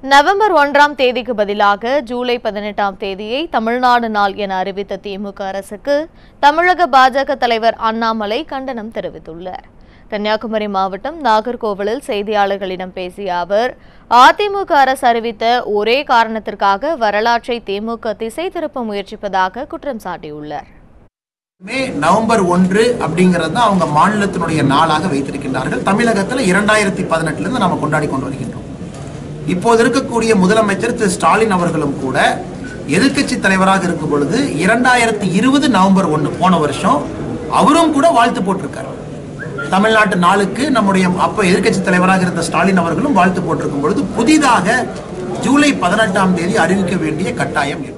November ஒன்றாம் தேதிக்கு பதிலாக ஜூலை பதினெட்டாம் தேதியை தமிழ்நாடு நாள் என அறிவித்த திமுக அரசுக்கு தமிழக பாஜக தலைவர் அண்ணாமலை கண்டனம் தெரிவித்துள்ளார் கன்னியாகுமரி மாவட்டம் நாகர்கோவிலில் செய்தியாளர்களிடம் பேசிய அவர் அதிமுக அரசு அறிவித்த ஒரே காரணத்திற்காக வரலாற்றை திமுக திசை திருப்ப முயற்சிப்பதாக குற்றம் சாட்டியுள்ளார் மே நவம்பர் ஒன்று அப்படிங்கிறது தான் அவங்க மாநிலத்தினுடைய நாளாக வைத்திருக்கின்றார்கள் தமிழகத்தில் இரண்டாயிரத்தி பதினெட்டுல இருந்து நம்ம கொண்டாடி கொண்டு வருகின்றோம் இப்போது இருக்கக்கூடிய முதலமைச்சர் திரு ஸ்டாலின் அவர்களும் கூட எதிர்க்கட்சி தலைவராக இருக்கும் பொழுது இரண்டாயிரத்தி இருபது நவம்பர் ஒன்று போன வருஷம் அவரும் கூட வாழ்த்து போட்டிருக்காரு தமிழ்நாட்டு நாளுக்கு நம்முடைய அப்ப எதிர்க்கட்சி தலைவராக இருந்த ஸ்டாலின் அவர்களும் வாழ்த்து போட்டிருக்கும் பொழுது புதிதாக ஜூலை பதினெட்டாம் தேதி அறிவிக்க வேண்டிய கட்டாயம் இல்லை